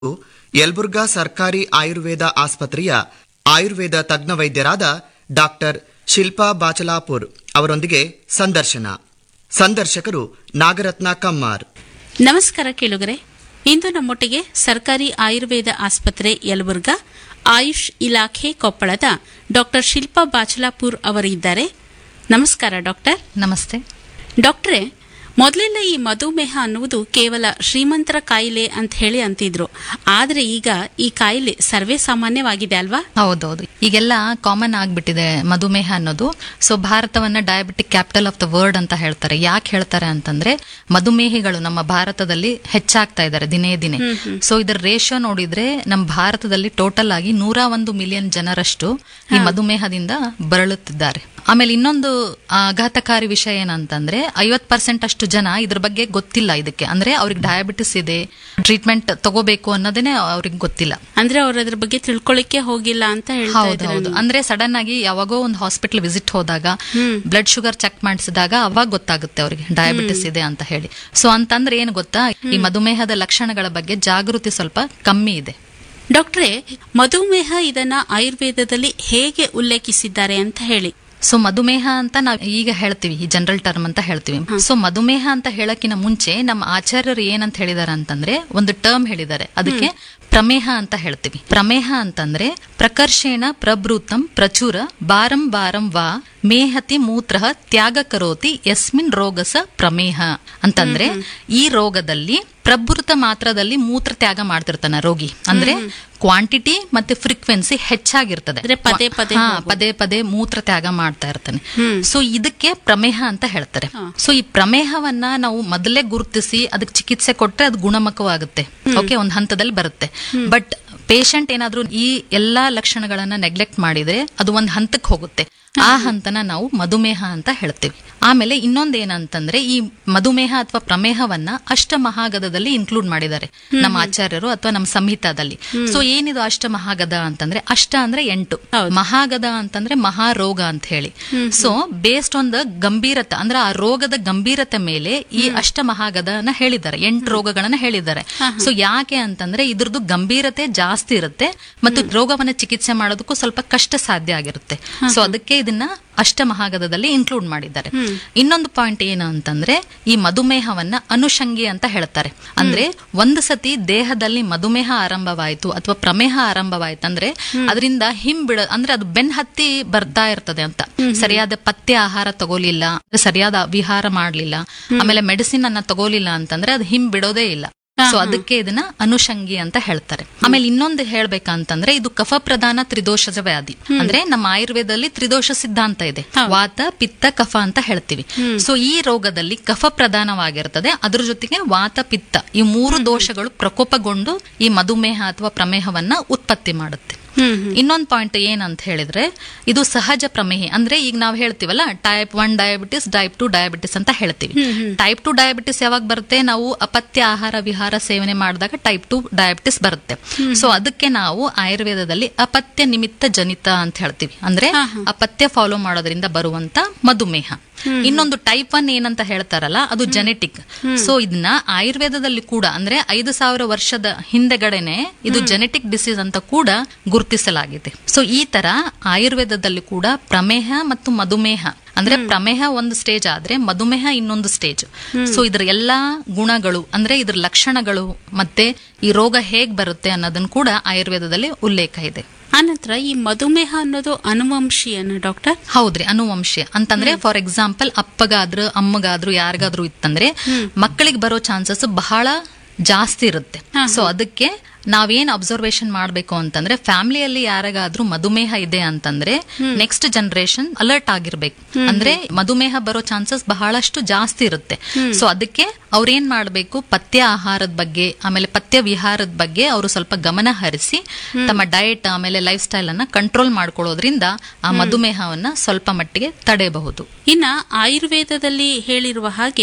ಯಲಬುರ್ಗಾ ಸರ್ಕಾರಿ ಆಯುರ್ವೇದ ಆಸ್ಪತ್ರೆಯ ಆಯುರ್ವೇದ ತಜ್ಞ ವೈದ್ಯರಾದ ಡಾಕ್ಟರ್ ಶಿಲ್ಪಾ ಬಾಚಲಾಪುರ್ ಅವರೊಂದಿಗೆ ಸಂದರ್ಶನ ಸಂದರ್ಶಕರು ನಾಗರತ್ನ ಕಮ್ಮಾರ್ ನಮಸ್ಕಾರ ಕೇಳುಗರೆ ಇಂದು ನಮ್ಮೊಟ್ಟಿಗೆ ಸರ್ಕಾರಿ ಆಯುರ್ವೇದ ಆಸ್ಪತ್ರೆ ಯಲಬುರ್ಗಾ ಆಯುಷ್ ಇಲಾಖೆ ಕೊಪ್ಪಳದ ಡಾಕ್ಟರ್ ಶಿಲ್ಪಾ ಬಾಚಲಾಪುರ್ ಅವರಿದ್ದಾರೆ ನಮಸ್ಕಾರ ಡಾಕ್ಟರ್ ನಮಸ್ತೆ ಡಾಕ್ಟ್ರೇ ಮೊದಲೆಲ್ಲ ಈ ಮಧುಮೇಹ ಅನ್ನುವುದು ಕೇವಲ ಶ್ರೀಮಂತರ ಕಾಯಿಲೆ ಅಂತ ಹೇಳಿ ಅಂತಿದ್ರು ಆದರೆ ಈಗ ಈ ಕಾಯಿಲೆ ಸರ್ವೇ ಸಾಮಾನ್ಯವಾಗಿದೆ ಅಲ್ವಾ ಹೌದೌದು ಈಗೆಲ್ಲ ಕಾಮನ್ ಆಗ್ಬಿಟ್ಟಿದೆ ಮಧುಮೇಹ ಅನ್ನೋದು ಸೊ ಭಾರತವನ್ನ diabetic capital of the world ಅಂತ ಹೇಳ್ತಾರೆ ಯಾಕೆ ಹೇಳ್ತಾರೆ ಅಂತಂದ್ರೆ ಮಧುಮೇಹಿಗಳು ನಮ್ಮ ಭಾರತದಲ್ಲಿ ಹೆಚ್ಚಾಗ್ತಾ ಇದ್ದಾರೆ ದಿನೇ ದಿನೇ ಸೊ ಇದರ ರೇಷಿಯೋ ನೋಡಿದ್ರೆ ನಮ್ಮ ಭಾರತದಲ್ಲಿ ಟೋಟಲ್ ಆಗಿ ನೂರ ಒಂದು ಮಿಲಿಯನ್ ಜನರಷ್ಟು ಈ ಮಧುಮೇಹದಿಂದ ಬಳಲುತ್ತಿದ್ದಾರೆ ಆಮೇಲೆ ಇನ್ನೊಂದು ಆಘಾತಕಾರಿ ವಿಷಯ ಏನಂತಂದ್ರೆ ಐವತ್ ಪರ್ಸೆಂಟ್ ಅಷ್ಟು ಜನ ಇದ್ರ ಬಗ್ಗೆ ಗೊತ್ತಿಲ್ಲ ಇದಕ್ಕೆ ಅಂದ್ರೆ ಅವ್ರಿಗೆ ಡಯಾಬಿಟಿಸ್ ಇದೆ ಟ್ರೀಟ್ಮೆಂಟ್ ತಗೋಬೇಕು ಅನ್ನೋದೇನೆ ಅವ್ರಿಗೆ ಗೊತ್ತಿಲ್ಲ ಅಂದ್ರೆ ಅವ್ರ ಅದ್ರ ಬಗ್ಗೆ ತಿಳ್ಕೊಳ್ಳಿಕ್ಕೆ ಹೋಗಿಲ್ಲ ಅಂತ ಹೇಳ್ತಾ ಹೌದು ಇದ್ದಾರೆ ಹೌದು ಅಂದ್ರೆ ಸಡನ್ ಆಗಿ ಯಾವಾಗೋ ಒಂದು ಹಾಸ್ಪಿಟಲ್ ವಿಸಿಟ್ ಹೋದಾಗ ಬ್ಲಡ್ ಶುಗರ್ ಚೆಕ್ ಮಾಡಿಸಿದಾಗ ಅವಾಗ ಗೊತ್ತಾಗುತ್ತೆ ಅವರಿಗೆ ಡಯಾಬಿಟಿಸ್ ಇದೆ ಅಂತ ಹೇಳಿ ಸೊ ಅಂತಂದ್ರೆ ಏನು ಗೊತ್ತಾ ಈ ಮಧುಮೇಹದ ಲಕ್ಷಣಗಳ ಬಗ್ಗೆ ಜಾಗೃತಿ ಸ್ವಲ್ಪ ಕಮ್ಮಿ ಇದೆ ಡಾಕ್ಟ್ರೇ ಮಧುಮೇಹ ಇದನ್ನ ಆಯುರ್ವೇದದಲ್ಲಿ ಹೇಗೆ ಉಲ್ಲೇಖಿಸಿದ್ದಾರೆ ಅಂತ ಹೇಳಿ ಸೊ ಮಧುಮೇಹ ಅಂತ ನಾವ್ ಈಗ ಹೇಳ್ತೀವಿ ಈ ಜನರಲ್ ಟರ್ಮ್ ಅಂತ ಹೇಳ್ತೀವಿ ಸೊ ಮಧುಮೇಹ ಅಂತ ಹೇಳಕ್ಕಿನ ಮುಂಚೆ ನಮ್ಮ ಆಚಾರ್ಯರು ಏನಂತ ಹೇಳಿದಾರೆ ಅಂತಂದ್ರೆ ಒಂದು ಟರ್ಮ್ ಹೇಳಿದ್ದಾರೆ ಅದಕ್ಕೆ ಪ್ರಮೇಹ ಅಂತ ಹೇಳ್ತೀವಿ ಪ್ರಮೇಹ ಅಂತಂದ್ರೆ ಪ್ರಕರ್ಷೇಣ ಪ್ರಭೃತಂ ಪ್ರಚುರ ಬಾರಂ ಬಾರಂ ವಾ ಮೇಹತಿ ಮೂತ್ರ ತ್ಯಾಗ ಕರೋತಿ ಯಸ್ಮಿನ್ ರೋಗಸ ಪ್ರಮೇಹ ಅಂತಂದ್ರೆ ಈ ರೋಗದಲ್ಲಿ ಪ್ರಭೃತ ಮಾತ್ರದಲ್ಲಿ ಮೂತ್ರ ತ್ಯಾಗ ಮಾಡ್ತಿರ್ತಾನೆ ರೋಗಿ ಅಂದ್ರೆ ಕ್ವಾಂಟಿಟಿ ಮತ್ತೆ ಫ್ರೀಕ್ವೆನ್ಸಿ ಹೆಚ್ಚಾಗಿರ್ತದೆ ಅಂದ್ರೆ ಪದೇ ಪದೇ ಹಾ, ಪದೇ ಪದೇ ಮೂತ್ರ ತ್ಯಾಗ ಮಾಡ್ತಾ ಇರ್ತಾನೆ ಸೊ ಇದಕ್ಕೆ ಪ್ರಮೇಹ ಅಂತ ಹೇಳ್ತಾರೆ ಸೊ ಈ ಪ್ರಮೇಹವನ್ನ ನಾವು ಮೊದಲೇ ಗುರುತಿಸಿ ಅದಕ್ಕೆ ಚಿಕಿತ್ಸೆ ಕೊಟ್ರೆ ಅದು ಗುಣಮುಖವಾಗುತ್ತೆ ಓಕೆ ಒಂದು ಹಂತದಲ್ಲಿ ಬರುತ್ತೆ ಬಟ್ ಪೇಷಂಟ್ ಏನಾದ್ರೂ ಈ ಎಲ್ಲಾ ಲಕ್ಷಣಗಳನ್ನ ನೆಗ್ಲೆಕ್ಟ್ ಮಾಡಿದ್ರೆ ಅದು ಒಂದು ಹಂತಕ್ಕೆ ಹೋಗುತ್ತೆ ಆ ಹಂತನ ನಾವು ಮಧುಮೇಹ ಅಂತ ಹೇಳ್ತೀವಿ ಆಮೇಲೆ ಇನ್ನೊಂದ್ ಏನಂತಂದ್ರೆ ಈ ಮಧುಮೇಹ ಅಥವಾ ಪ್ರಮೇಹವನ್ನ ಅಷ್ಟ ಮಹಾಗದದಲ್ಲಿ ಇನ್ಕ್ಲೂಡ್ ಮಾಡಿದ್ದಾರೆ ನಮ್ಮ ಆಚಾರ್ಯರು ಅಥವಾ ನಮ್ಮ ಸಂಹಿತಾದಲ್ಲಿ ಸೊ ಏನಿದು ಅಷ್ಟ ಮಹಾಗದ ಅಂತಂದ್ರೆ ಅಷ್ಟ ಅಂದ್ರೆ ಎಂಟು ಮಹಾಗದ ಅಂತಂದ್ರೆ ಮಹಾರೋಗ ಅಂತ ಹೇಳಿ ಸೊ ಬೇಸ್ಡ್ ಆನ್ ದ ಗಂಭೀರತೆ ಅಂದ್ರೆ ಆ ರೋಗದ ಗಂಭೀರತೆ ಮೇಲೆ ಈ ಅಷ್ಟ ಮಹಾಗದನ ಹೇಳಿದ್ದಾರೆ ಎಂಟು ರೋಗಗಳನ್ನ ಹೇಳಿದ್ದಾರೆ ಸೊ ಯಾಕೆ ಅಂತಂದ್ರೆ ಇದ್ರದ್ದು ಗಂಭೀರತೆ ಜಾಸ್ತಿ ಇರುತ್ತೆ ಮತ್ತು ರೋಗವನ್ನ ಚಿಕಿತ್ಸೆ ಮಾಡೋದಕ್ಕೂ ಸ್ವಲ್ಪ ಕಷ್ಟ ಸಾಧ್ಯ ಆಗಿರುತ್ತೆ ಸೊ ಅದಕ್ಕೆ ಇದನ್ನ ಅಷ್ಟ ಮಹಾಗದದಲ್ಲಿ ಇನ್ಕ್ಲೂಡ್ ಮಾಡಿದ್ದಾರೆ ಇನ್ನೊಂದು ಪಾಯಿಂಟ್ ಏನು ಅಂತಂದ್ರೆ ಈ ಮಧುಮೇಹವನ್ನ ಅನುಷಂಗಿ ಅಂತ ಹೇಳ್ತಾರೆ ಅಂದ್ರೆ ಒಂದು ಸತಿ ದೇಹದಲ್ಲಿ ಮಧುಮೇಹ ಆರಂಭವಾಯಿತು ಅಥವಾ ಪ್ರಮೇಹ ಆರಂಭವಾಯ್ತಂದ್ರೆ ಅದರಿಂದ ಹಿಂಬಿಡ ಅಂದ್ರೆ ಅದು ಬೆನ್ ಹತ್ತಿ ಬರ್ತಾ ಇರ್ತದೆ ಅಂತ ಸರಿಯಾದ ಪಥ್ಯ ಆಹಾರ ತಗೋಲಿಲ್ಲ ಸರಿಯಾದ ವಿಹಾರ ಮಾಡ್ಲಿಲ್ಲ ಆಮೇಲೆ ಮೆಡಿಸಿನ್ ಅನ್ನ ತಗೋಲಿಲ್ಲ ಅಂತಂದ್ರೆ ಅದು ಹಿಂಬಿಡೋದೇ ಇಲ್ಲ ಸೊ ಅದಕ್ಕೆ ಇದನ್ನ ಅನುಷಂಗಿ ಅಂತ ಹೇಳ್ತಾರೆ ಆಮೇಲೆ ಇನ್ನೊಂದು ಹೇಳ್ಬೇಕಂತಂದ್ರೆ ಇದು ಕಫ ಪ್ರಧಾನ ತ್ರಿದೋಷದ ವ್ಯಾಧಿ ಅಂದ್ರೆ ನಮ್ಮ ಆಯುರ್ವೇದದಲ್ಲಿ ತ್ರಿದೋಷ ಸಿದ್ಧಾಂತ ಇದೆ ವಾತ ಪಿತ್ತ ಕಫ ಅಂತ ಹೇಳ್ತೀವಿ ಸೊ ಈ ರೋಗದಲ್ಲಿ ಕಫ ಪ್ರಧಾನವಾಗಿರ್ತದೆ ಅದ್ರ ಜೊತೆಗೆ ವಾತ ಪಿತ್ತ ಈ ಮೂರು ದೋಷಗಳು ಪ್ರಕೋಪಗೊಂಡು ಈ ಮಧುಮೇಹ ಅಥವಾ ಪ್ರಮೇಹವನ್ನ ಉತ್ಪತ್ತಿ ಮಾಡುತ್ತೆ ಇನ್ನೊಂದು ಪಾಯಿಂಟ್ ಏನಂತ ಹೇಳಿದ್ರೆ ಇದು ಸಹಜ ಪ್ರಮೇಹ ಅಂದ್ರೆ ಈಗ ನಾವು ಹೇಳ್ತೀವಲ್ಲ type one diabetes type two diabetes ಅಂತ ಹೇಳ್ತೀವಿ ಟೈಪ್ ಟು ಡಯಾಬಿಟಿಸ್ ಯಾವಾಗ ಬರುತ್ತೆ ನಾವು ಅಪತ್ಯ ಆಹಾರ ವಿಹಾರ ಸೇವನೆ ಮಾಡಿದಾಗ ಟೈಪ್ ಟು ಡಯಾಬಿಟಿಸ್ ಬರುತ್ತೆ ಸೊ ಅದಕ್ಕೆ ನಾವು ಆಯುರ್ವೇದದಲ್ಲಿ ಅಪತ್ಯ ನಿಮಿತ್ತ ಜನಿತ ಅಂತ ಹೇಳ್ತೀವಿ ಅಂದ್ರೆ ಅಪತ್ಯ ಫಾಲೋ ಮಾಡೋದ್ರಿಂದ ಬರುವಂತ ಮಧುಮೇಹ ಇನ್ನೊಂದು ಟೈಪ್ ಒನ್ ಏನಂತ ಹೇಳ್ತಾರಲ್ಲ ಅದು ಜೆನೆಟಿಕ್ ಸೊ ಇದನ್ನ ಆಯುರ್ವೇದದಲ್ಲಿ ಕೂಡ ಅಂದ್ರೆ ಐದು ಸಾವಿರ ವರ್ಷದ ಹಿಂದೆಗಡೆನೆ ಇದು ಜೆನೆಟಿಕ್ ಡಿಸೀಸ್ ಅಂತ ಕೂಡ ಗುರುತಿಸಲಾಗಿದೆ ಸೊ ಈ ತರ ಆಯುರ್ವೇದದಲ್ಲಿ ಕೂಡ ಪ್ರಮೇಹ ಮತ್ತು ಮಧುಮೇಹ ಅಂದ್ರೆ ಪ್ರಮೇಹ ಒಂದು ಸ್ಟೇಜ್ ಆದ್ರೆ ಮಧುಮೇಹ ಇನ್ನೊಂದು ಸ್ಟೇಜ್ ಸೊ ಇದ್ರ ಎಲ್ಲಾ ಗುಣಗಳು ಅಂದ್ರೆ ಇದ್ರ ಲಕ್ಷಣಗಳು ಮತ್ತೆ ಈ ರೋಗ ಹೇಗ್ ಬರುತ್ತೆ ಅನ್ನೋದನ್ನ ಕೂಡ ಆಯುರ್ವೇದದಲ್ಲಿ ಉಲ್ಲೇಖ ಇದೆ ಆನಂತರ ಈ ಮಧುಮೇಹ ಅನ್ನೋದು ಅನುವಂಶೀಯನ ಡಾಕ್ಟರ್ ಹೌದ್ರಿ ಅನುವಂಶೀಯ ಅಂತಂದ್ರೆ ಫಾರ್ ಎಕ್ಸಾಂಪಲ್ ಅಪ್ಪಗಾದ್ರು ಅಮ್ಮಗಾದ್ರು ಯಾರಿಗಾದ್ರೂ ಇತ್ತಂದ್ರೆ ಮಕ್ಕಳಿಗೆ ಬರೋ ಚಾನ್ಸಸ್ ಬಹಳ ಜಾಸ್ತಿ ಇರುತ್ತೆ ಸೊ ಅದಕ್ಕೆ ನಾವೇನ್ ಅಬ್ಸರ್ವೇಷನ್ ಮಾಡ್ಬೇಕು ಅಂತಂದ್ರೆ ಫ್ಯಾಮಿಲಿಯಲ್ಲಿ ಯಾರಿಗಾದ್ರೂ ಮಧುಮೇಹ ಇದೆ ಅಂತಂದ್ರೆ ನೆಕ್ಸ್ಟ್ ಜನರೇಷನ್ ಅಲರ್ಟ್ ಆಗಿರ್ಬೇಕು ಅಂದ್ರೆ ಮಧುಮೇಹ ಬರೋ ಚಾನ್ಸಸ್ ಬಹಳಷ್ಟು ಜಾಸ್ತಿ ಇರುತ್ತೆ ಸೊ ಅದಕ್ಕೆ ಅವ್ರೇನ್ ಮಾಡ್ಬೇಕು ಪಥ್ಯ ಆಹಾರದ ಬಗ್ಗೆ ಆಮೇಲೆ ಪಥ್ಯ ವಿಹಾರದ ಬಗ್ಗೆ ಅವರು ಸ್ವಲ್ಪ ಗಮನ ಹರಿಸಿ ತಮ್ಮ ಡಯಟ್ ಆಮೇಲೆ ಲೈಫ್ ಸ್ಟೈಲ್ ಅನ್ನ ಕಂಟ್ರೋಲ್ ಮಾಡ್ಕೊಳ್ಳೋದ್ರಿಂದ ಆ ಮಧುಮೇಹವನ್ನ ಸ್ವಲ್ಪ ಮಟ್ಟಿಗೆ ತಡೆಯಬಹುದು ಇನ್ನ ಆಯುರ್ವೇದದಲ್ಲಿ ಹೇಳಿರುವ ಹಾಗೆ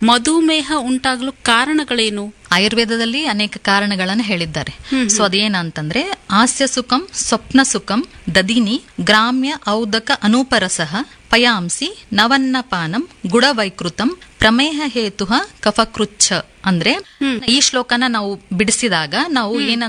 ಮಧುಮೇಹ ಉಂಟಾಗಲು ಕಾರಣಗಳೇನು ಆಯುರ್ವೇದದಲ್ಲಿ ಅನೇಕ ಕಾರಣಗಳನ್ನು ಹೇಳಿದ್ದಾರೆ ಸೊ ಅದೇನಂತಂದ್ರೆ ಹಾಸ್ಯ ಸುಖಂ ಸ್ವಪ್ನ ಸುಖಂ ದದಿನಿ ಗ್ರಾಮ್ಯ ಔದಕ ಅನೂಪರಸಃ ಪಯಾಂಸಿ ನವನ್ನಪಾನಂ ಗುಡವೈಕೃತಂ ಪ್ರಮೇಹ ಹೇತು ಕಫಕೃಚ್ಛ ಅಂದ್ರೆ ಈ ಶ್ಲೋಕನ ನಾವು ಬಿಡಿಸಿದಾಗ ನಾವು ಏನಂತ